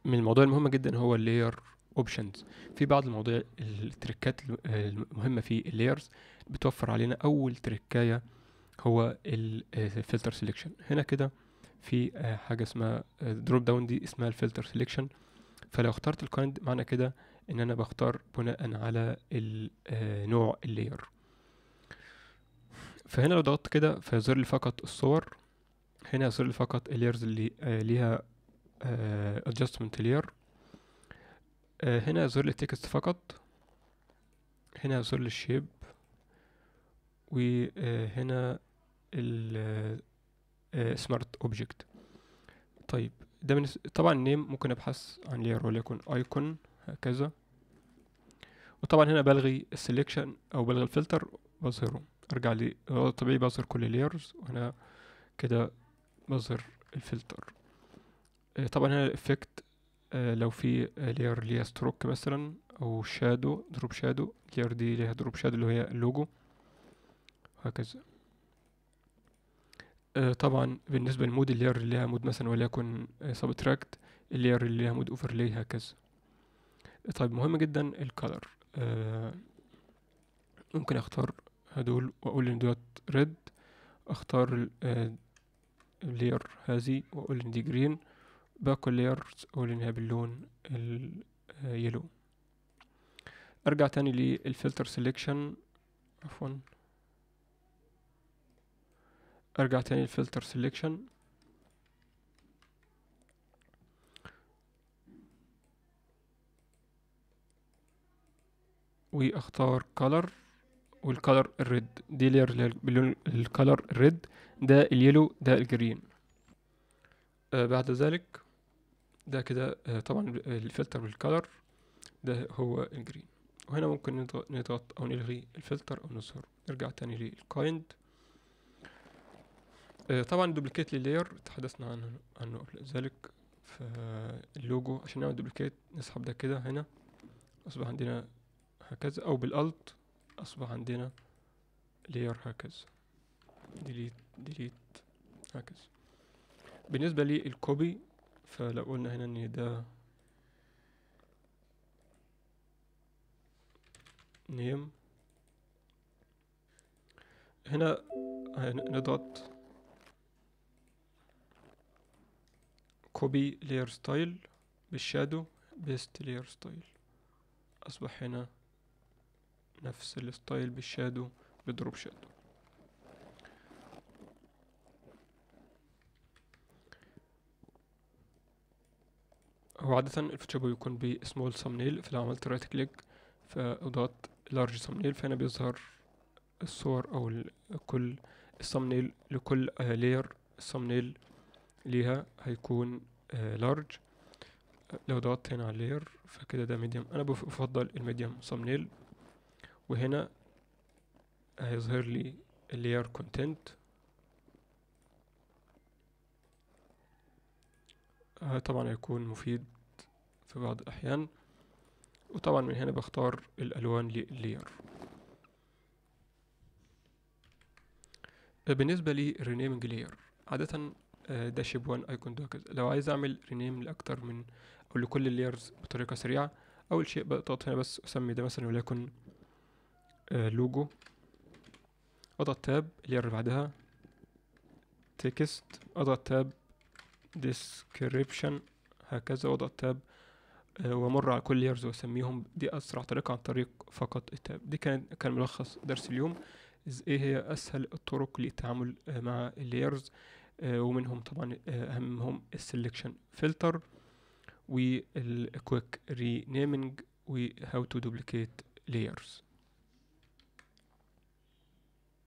من المواضيع المهمة جدا هو اللاير اوبشنز في بعض المواضيع التريكات المهمة في اللايرز بتوفر علينا اول تريكاية هو الفلتر سيلكشن هنا كده في آه، حاجة اسمها دروب داون دي اسمها الفلتر سيلكشن فلو اخترت الكايند معنى كده ان انا بختار بناء على ال- آه، نوع اللاير فهنا لو ضغطت كده فيظهر لي فقط الصور هنا يظهر لي فقط اللايرز اللي آه، ليها آه، adjustment layer آه، هنا يظهر لي تكست فقط هنا يظهر لي الشيب وهنا ال سمارت اوبجكت طيب ده بالنسبة طبعا النيم ممكن ابحث عن layer وليكن ايكون هكذا وطبعا هنا بلغي السلكشن او بلغي الفلتر بظهره ارجع لي هو طبيعي بظهر كل اللايرز وهنا كده بظهر الفلتر آه، طبعا هنا الافكت لو في لاير ليها ستروك مثلا او شادو دروب شادو اللاير دي ليها دروب شادو اللي هي اللوجو هكذا آه، طبعا بالنسبة للمود اللاير اللي ليها مود مثلا وليكن سبتراكت اللاير اللي ليها مود اوفرلاي هكذا طيب مهم جدا الكالر ممكن اختار هدول واقول ان دوت ريد اختار اللاير هذه واقول ان دي جرين باقي اللايرز اقول ان هي باللون اليلو ارجع تاني للفلتر سيلكشن عفوا ارجع تاني للفلتر سيلكشن واختار color والكالر الريد دي لير اللي هي باللون الكالر الريد ده اليلو ده الجرين آه بعد ذلك ده كده آه طبعا الفلتر بالكالر ده هو الجرين وهنا ممكن نضغط, نضغط او نلغي الفلتر او نظهر نرجع تاني للكايند آه طبعا دوبليكيت للاير تحدثنا عنه عنه قبل ذلك فاللوجو عشان نعمل دوبليكيت نسحب ده كده هنا اصبح عندنا هكذا او بالالت اصبح عندنا layer هكذا ديليت ديليت هكذا بالنسبة للكوبي فلو قلنا هنا ان ده نيم هنا نضغط كوبي layer ستايل بالشادو بيست layer ستايل اصبح هنا نفس الستايل بالشادو بضرب شادو هو عادة الفوتوشوب بيكون بسمول سمنيل فلو عملت رايت كليك فاضغط لارج سمنيل فهنا بيظهر الصور او ال- كل السمنيل لكل لاير السمنيل ليها هيكون لارج لو ضغطت هنا على اللاير فكده ده ميديوم انا بف- بفضل الميديوم سمنيل وهنا هيظهر لي اللاير كونتنت طبعا هيكون مفيد في بعض الأحيان وطبعا من هنا بختار الألوان لللاير بالنسبة لي رينيمنج لاير عادة آه، ده شيب 1 ايكون ده كذا لو عايز اعمل رينيم لاكتر من او لكل اللايرز بطريقة سريعة اول شيء بضغط هنا بس اسمي ده مثلا وليكن آه، لوجو اضغط تاب اللاير اللي بعدها تكست اضغط تاب description هكذا واضغط تاب آه، وامر على كل لايرز واسميهم دي اسرع طريقة عن طريق فقط التاب دي كان كان ملخص درس اليوم إز- ايه هي اسهل الطرق للتعامل آه، مع اللايرز ومنهم طبعا آه، اهمهم السلكشن فلتر والكويك رينيمينج وهاو تو دوبليكيت لايرز